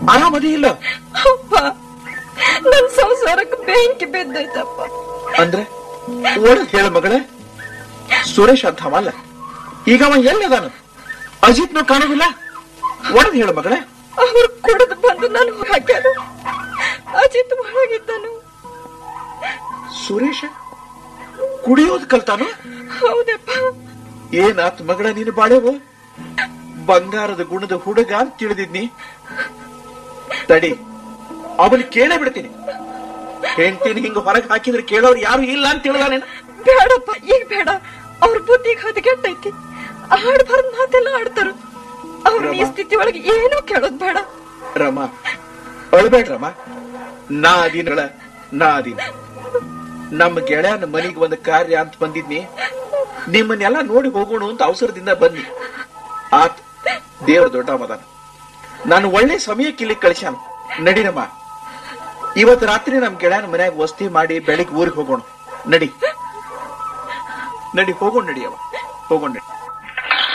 ಆರಾಮದಿ ಇಲ್ಲ ಅಪ್ಪ ನನ್ ಸಂಸಾರಕ್ಕೆ ಬೆಂಕಿ ಬಿದ್ದೈತಪ್ಪ ಅಂದ್ರೆ ಒಳಗ್ ಹೇಳ ಮಗಳೇ ಸುರೇಶ್ ಅಂತವಲ್ಲ ಈಗ ಅವ ಎಲ್ಲದಾನ ಅಜಿತ್ನು ಕಾಣೋದಿಲ್ಲ ಒಳಗ್ ಹೇಳ ಮಗಳೇ ಅವ್ರು ಕುಡಿದು ಬಂದು ನಾನು ಹಾಕ್ಯಾರ ಅಜಿತ್ ಒಳಗಿದ್ದನು ಸುರೇಶ ಕುಡಿಯೋದ್ ಕಲ್ತಾನು ಹೌದಪ್ಪ ಏನಾತ್ ಮಗಳ ನೀನು ಬಾಳೆವು ಬಂಗಾರದ ಗುಣದ ಹುಡುಗ ಅಂತ ತಿಳಿದಿದ್ನಿ ತಡಿ ಅವನ್ ಕೇಳೇ ಬಿಡ್ತೀನಿ ಹೆಂಡತಿನ ಹಿಂಗ ಹೊರಗೆ ಹಾಕಿದ್ರೆ ಕೇಳೋರು ಯಾರು ಇಲ್ಲ ಅಂತ ತಿಳಿದಾನೇನ ಬೇಡಪ್ಪ ಈಗ ಬೇಡ ಅವ್ರ ಬುದ್ಧಿಗೆ ಹದಗೆಟ್ಟೈತಿ ಆಡ್ಬಾರ್ದು ಮಾತೆಲ್ಲ ಆಡ್ತಾರ ಅವ್ರ ಈ ಸ್ಥಿತಿ ಒಳಗೆ ಏನೂ ಕೇಳೋದ್ ಬೇಡ ರಮ ಅಳ್ಬೇಡ ರಮ ನಾ ಅದೀನಳ ನಾ ಅದೀನ ನಮ್ಮ ಗೆಳೆಯನ ಮನಿಗೆ ಒಂದು ಕಾರ್ಯ ಅಂತ ಬಂದಿದ್ನಿ ನಿಮ್ಮನ್ನೆಲ್ಲ ನೋಡಿ ಹೋಗೋಣ ಅಂತ ಅವಸರದಿಂದ ಬನ್ನಿ ಆತ್ ದೇವ್ರ ದೊಡ್ಡ ಮದನ ನಾನು ಒಳ್ಳೆ ಸಮಯಕ್ಕೆ ಇಲ್ಲಿ ಕಳಿಸ್ಯಾನ ನಡಿರಮ್ಮ ಇವತ್ತು ರಾತ್ರಿ ನಮ್ ಗೆಳೆಯನ ಮನ್ಯಾಗ ವಸ್ತಿ ಮಾಡಿ ಬೆಳಿಗ್ಗೆ ಊರಿಗೆ ಹೋಗೋಣ ನಡಿ ನಡಿ ಹೋಗೋಣ ನಡಿಯವ ಹೋಗೋಣ ನಡಿ